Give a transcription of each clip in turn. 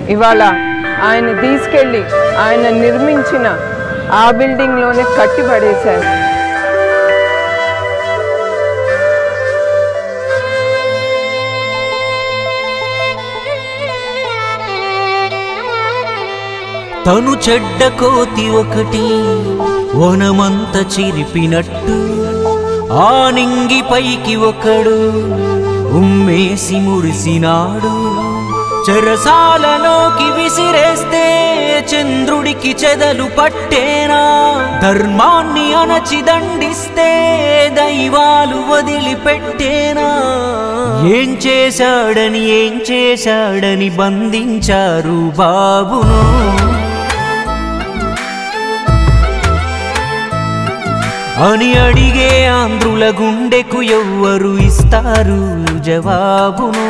ఇవాళ ఆయన తీసుకెళ్ళి ఆయన నిర్మించిన ఆ బిల్డింగ్లోనే కట్టి పడేశారు తను చెడ్డ కోతి ఒకటి వనమంత చిరిపినట్టు ఆ నింగి పైకి ఒకడు ఉమ్మేసి మురిసినాడు చెరసాలలోకి విసిరేస్తే చంద్రుడికి చెదలు పట్టేనా ధర్మాన్ని అణచి దండిస్తే దైవాలు వదిలిపెట్టేనా ఏం చేశాడని ఏం చేశాడని బంధించారు బాబును అని అడిగే ఆంధ్రుల గుండెకు ఎవ్వరు ఇస్తారు జవాబును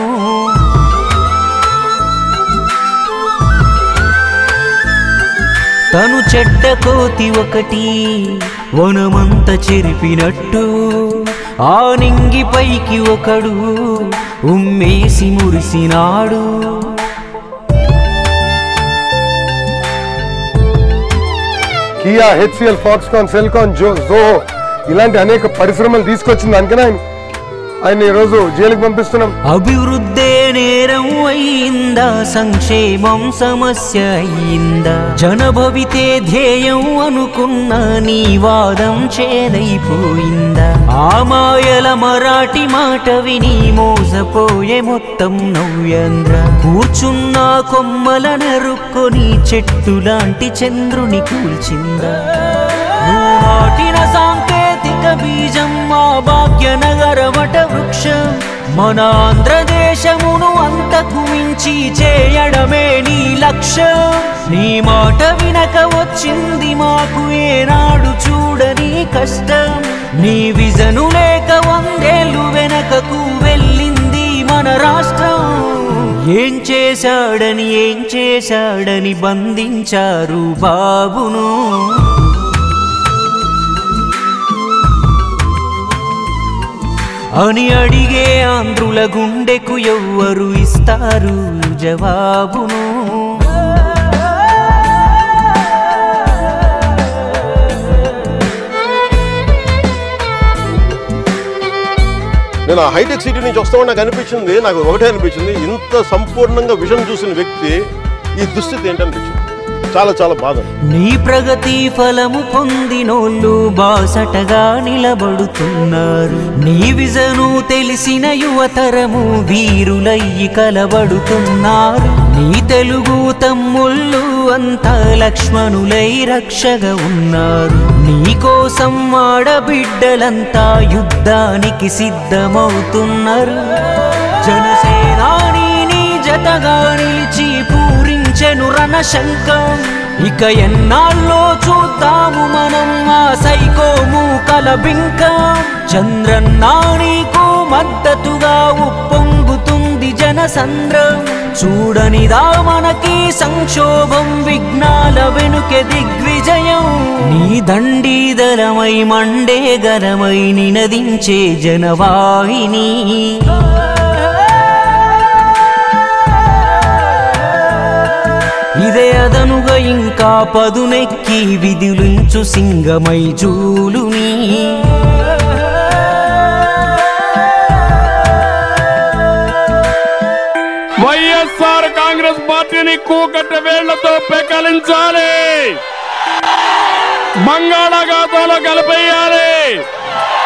తను చెడ్డ కోతి ఒకటి వనమంత చెరిపినట్టు ఆ నింగి పైకి ఒకడు ఉమ్మేసి మురిసినాడు కియా హెచ్సిఎల్ ఫాక్స్కాన్ సెల్కాన్ జో జోహో ఇలాంటి అనేక పరిశ్రమలు తీసుకొచ్చింది అందుకనే ఆయన ఆయన ఈరోజు జైలుకి పంపిస్తున్నాం అభివృద్ధే నేరం అయిందా సంక్షేమం సమస్య అయిందా జనభవితే ధ్యేయం అనుకున్న నీ వాదం చేదైపోయిందా ఆ మాయల మరాఠీ మాట విని మోసపోయే మొత్తం నవ్యాంధ్ర కూర్చున్న కొమ్మల నరుక్కొని చెట్టు లాంటి చంద్రుని కూల్చిందా నువ్వు నాటిన సాంకేతిక బీజం మా భాగ్యనగర వట వృక్షం మన ఆంధ్రదేశమును అంతకు మించి చేయడమే నీ లక్ష్యం నీ మాట వినక వచ్చింది మాకు ఏనాడు చూడని కష్టం నీ విజను లేక వందేళ్ళు వెనకకు వెళ్ళింది మన రాష్ట్రం ఏం చేశాడని ఏం చేశాడని బంధించారు బాబును అని అడిగే ఆంధ్రుల గుండెకు ఎవ్వరు ఇస్తారు జవాబును నేను ఆ హైటెక్ సిటీ నుంచి వస్తామని నాకు అనిపించింది నాకు ఒకటే అనిపించింది ఇంత సంపూర్ణంగా విజన్ చూసిన వ్యక్తి ఈ దుస్థితి ఏంటనిపించింది చాలా చాలా బాధ నీ ప్రగతి ఫలము పొందినోళ్ళు బాసటగా నిలబడుతున్నారు నీ విజను తెలిసిన యువతరము వీరులయ్యి కలబడుతున్నారు నీ తెలుగు తమ్ముళ్ళు అంతా లక్ష్మణులై రక్షగా ఉన్నారు నీ కోసం ఆడబిడ్డలంతా యుద్ధానికి సిద్ధమవుతున్నారు జనసేనాని నీ జతగా నిలిచి పూరించెను రణశంఖం ఇక ఎన్నాళ్ళో చూద్దాము మనం ఆ సైకోము కలబింకం చంద్రన్నా నీకు మద్దతుగా ఉప్పొంగుతుంది జనసంద్రం చూడనిదా మనకి సంక్షోభం విఘ్నాల వెనుకె దిగ్విజయం నీ దండీదలమై మండే గలమై నినదించే జనవాహిని ఇదే అదనుగా ఇంకా పదునెక్కి విధులుంచు సింగమై జూలుని వైఎస్ఆర్ కాంగ్రెస్ పార్టీని కూకట్ట వేళ్లతో పెకలించాలి బంగాళాఖాతంలో కలిపేయాలి